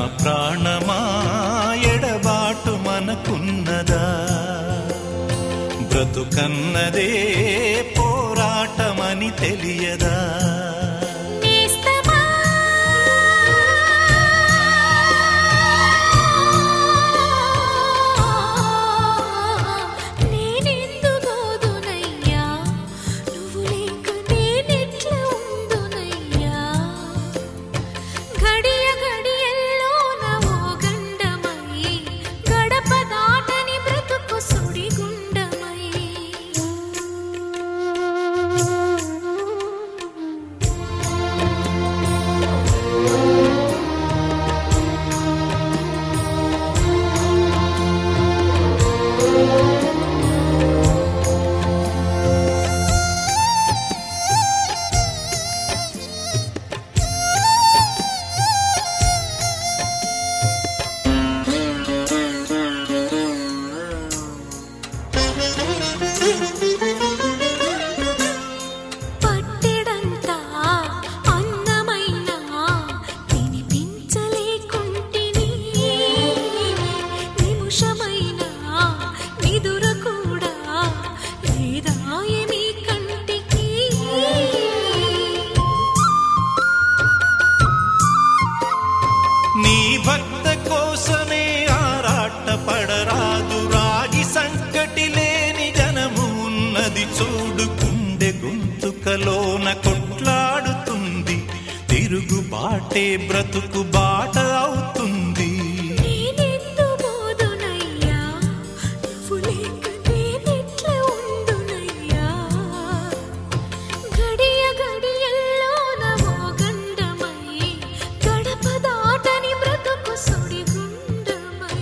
ప్రాణమా ఎడబాటు మనకున్నదా బ్రతుకన్నదే పోరాటమని తెలియదా నేస్తమా నేనెందు గోదునయ్యా నువ్వు లేక నేనెట్ల ఉందునయ్యా గడియ గడియల్లోన ఓ గండమై గడప దాటని బ్రతుకు సుడిగుండమై పట్టెడంతా అన్నమైన తినిపించలేకుంటిని నిమిషమైన నిదుర కూడా లేదాయని కంటికి నీ భక్త కోసమే ఆరాట పడరాదు రాగి సంకటి లేని జనము ఉన్నది చూడు గుండె గొంతుకలోన కొట్లాడుతుంది తిరుగు బాటే బ్రతుకు బాట అవుతుంది నేనెందు బోదునయ్యా నువ్వు లేక నేనెట్ల ఉందునయ్యా గడియ గడియల్లోన ఓ గండమై గడప దాటని బ్రతుకు సుడిగుండమై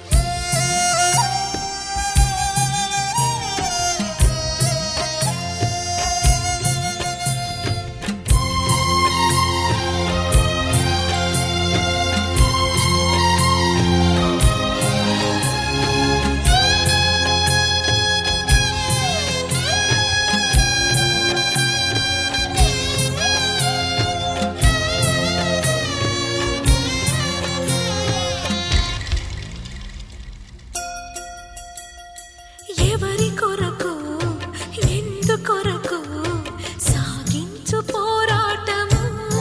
ఎవరి కొరకు ఎందు కొరకు సాగించు పోరాటము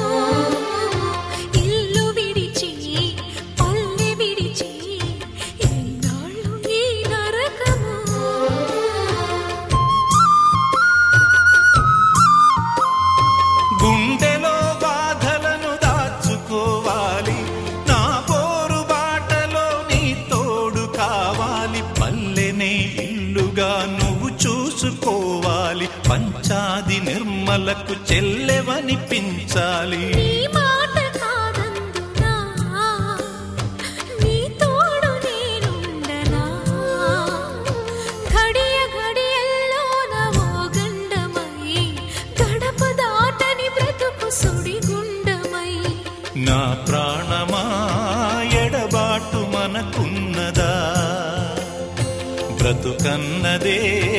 ఇల్లు విడిచి పల్లె విడిచి ఎన్నాళ్ళు ఈ నరకము గుండెలో బాధలను దాచుకోవాలి నా పోరు బాటలో నీ తోడు కావాలి పల్లెనే ఇల్లుగా నువ్వు చూసుకోవాలి పంచాది నిర్మలకు చెల్లెవనిపించాలి నీ మాట కాదందునా నీ తోడు నేనుండనా ఘడియ ఘడియల్లోన ఓ గండమై గడప దాటని బ్రతుకు సుడిగుండమై నా ప్రాణమా ఎడబాటు మనకున్నదా బ్రతుకన్నదే